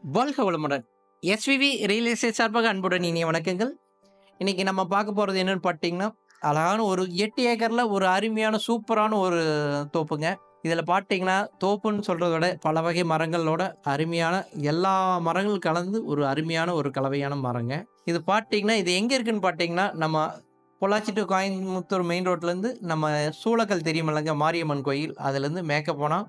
வாழ்க வளமுடன் SVV real estate சார்பாக அன்புடன் இனிய வணக்கங்கள் இன்னைக்கு நம்ம பார்க்க போகிறது என்னன்னு பார்த்தீங்கன்னா அழகான ஒரு எட்டு ஏக்கரில் ஒரு அருமையான சூப்பரான ஒரு தோப்புங்க இதில் பார்த்தீங்கன்னா தோப்புன்னு சொல்கிறத விட பல வகை மரங்களோட அருமையான எல்லா மரங்களும் கலந்து ஒரு அருமையான ஒரு கலவையான மரங்க இது பார்த்தீங்கன்னா இது எங்கே இருக்குன்னு பார்த்தீங்கன்னா நம்ம பொள்ளாச்சி டு கோயம்புத்தூர் மெயின் ரோட்லேருந்து நம்ம சூளக்கல் தெரியுமில்லங்க மாரியம்மன் கோயில் அதுலேருந்து மேக்க போனால்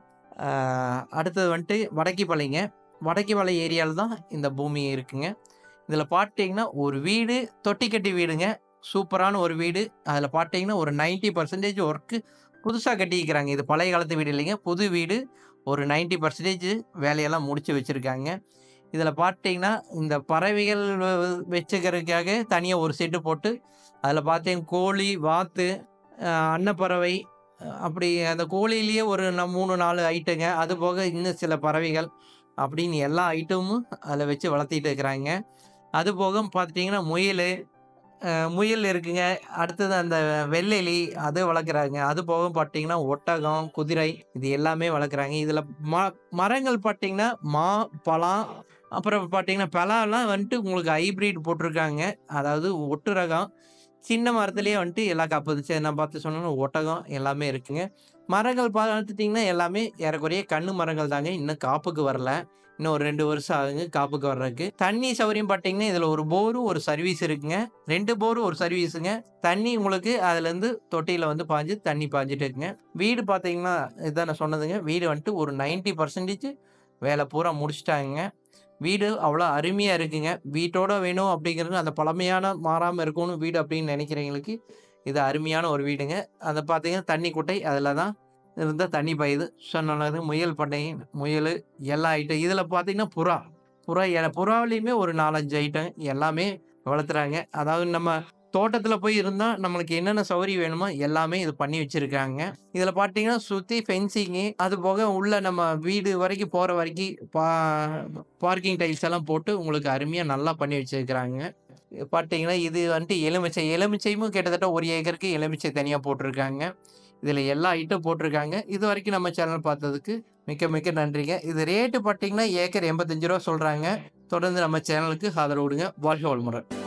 அடுத்தது வந்துட்டு வடக்கிப்பாளையங்க வடக்கிப்பாளைய ஏரியாவில் தான் இந்த பூமி இருக்குங்க இதில் பார்த்தீங்கன்னா ஒரு வீடு தொட்டிக்கட்டி வீடுங்க சூப்பரான ஒரு வீடு அதில் பார்த்தீங்கன்னா ஒரு 90% பர்சன்டேஜ் ஒர்க்கு புதுசாக கட்டிக்கிறாங்க இது பழைய காலத்து வீடு இல்லைங்க புது வீடு ஒரு 90% பர்சன்டேஜ் வேலையெல்லாம் முடிச்சு வச்சுருக்காங்க இதில் பார்த்தீங்கன்னா இந்த பறவைகள் வ- வச்சுக்கிறதுக்காக தனியாக ஒரு செட்டு போட்டு அதில் பார்த்தீங்கன்னா கோழி வாத்து அஹ், அன்னப்பறவை அஹ், அப்படி அந்த கோழியிலேயே ஒரு ந- மூணு நாலு ஐட்டங்க அது போக இன்னும் சில பறவைகள் அப்படின்னு எல்லா ஐட்டமும் அதில் வச்சு வளர்த்திட்டு இருக்கிறாங்க அது போக பார்த்தீங்கன்னா முயல் அஹ், முயல் இருக்குங்க அடுத்தது அந்த வெள்ளெலி அது வளர்க்குறாங்க அது போக பார்த்தீங்கன்னா ஒட்டகம் குதிரை இது எல்லாமே வளர்க்குறாங்க இதில் ம மரங்கள் பார்த்தீங்கன்னா மா பழம் அப்புறம் பார்த்தீங்கன்னா பலாலாம் வந்துட்டு உங்களுக்கு ஹைப்ரிட் போட்டிருக்காங்க அதாவது ஒட்டு ரகம் சின்ன மரத்துலேயே வந்துட்டு எல்லா காப்பு சரி நான் பார்த்து சொன்னேன்னா ஒட்டகம் எல்லாமே இருக்குங்க மரங்கள் பார்த்துட்டிங்கன்னா எல்லாமே ஏறக்குறைய கண்ணு மரங்கள் தாங்க இன்னும் காப்புக்கு வரல இன்னும் ஒரு ரெண்டு வருஷம் ஆகுங்க காப்புக்கு வர்றதுக்கு தண்ணி சௌகரியம் பார்த்தீங்கன்னா இதில் ஒரு போரு ஒரு சர்வீஸ் இருக்குங்க ரெண்டு போரு ஒரு சர்வீஸுங்க தண்ணி உங்களுக்கு அதுலேருந்து தொட்டியில் வந்து பாஞ்சு தண்ணி பாஞ்சிட்டு இருக்குங்க வீடு பார்த்தீங்கன்னா இதான் நான் சொன்னதுங்க வீடு வந்துட்டு ஒரு 90% பர்சன்டேஜ் வேலை பூரா முடிச்சிட்டாங்க வீடு அவ்வளோ அருமையாக இருக்குங்க வீட்டோட வேணும் அப்படிங்கிறது அந்த பழமையான மாறாமல் இருக்கணும் வீடு அப்படின்னு நினைக்கிறவங்களுக்கு இது அருமையான ஒரு வீடுங்க அதை பார்த்தீங்கன்னா தண்ணி குட்டை அதில் தான் இருந்தால் தண்ணி பாயுது சொன்னது முயல் பண்ணை முயல் எல்லா ஐட்டம் இதில் பார்த்தீங்கன்னா புறா புறா எ- புறாவிலையுமே ஒரு நாலஞ்சு ஐட்டம் எல்லாமே வளர்த்துறாங்க அதாவது நம்ம தோட்டத்தில் போய் இருந்தால் நம்மளுக்கு என்னென்ன சௌகரியம் வேணுமோ எல்லாமே இது பண்ணி வச்சுருக்காங்க இதில் பார்த்தீங்கன்னா சுற்றி ஃபென்சிங்கு அது போக உள்ள நம்ம வீடு வரைக்கும் போகிற வரைக்கும் பா பார்க்கிங் டைல்ஸ் எல்லாம் போட்டு உங்களுக்கு அருமையாக நல்லா பண்ணி வச்சுருக்கிறாங்க பார்த்தீங்கன்னா இது வந்துட்டு எலுமிச்சை எலுமிச்சையும் கிட்டத்தட்ட ஒரு ஏக்கருக்கு எலுமிச்சை தனியாக போட்டிருக்காங்க இதில் எல்லா ஐட்டம் போட்டிருக்காங்க இது வரைக்கும் நம்ம சேனல் பார்த்ததுக்கு மிக்க மிக்க நன்றிங்க இது ரேட்டு பார்த்தீங்கன்னா ஏக்கர் எண்பத்தஞ்சு ரூபா சொல்கிறாங்க தொடர்ந்து நம்ம சேனலுக்கு ஆதரவு விடுங்க வாழ்க வளமுறை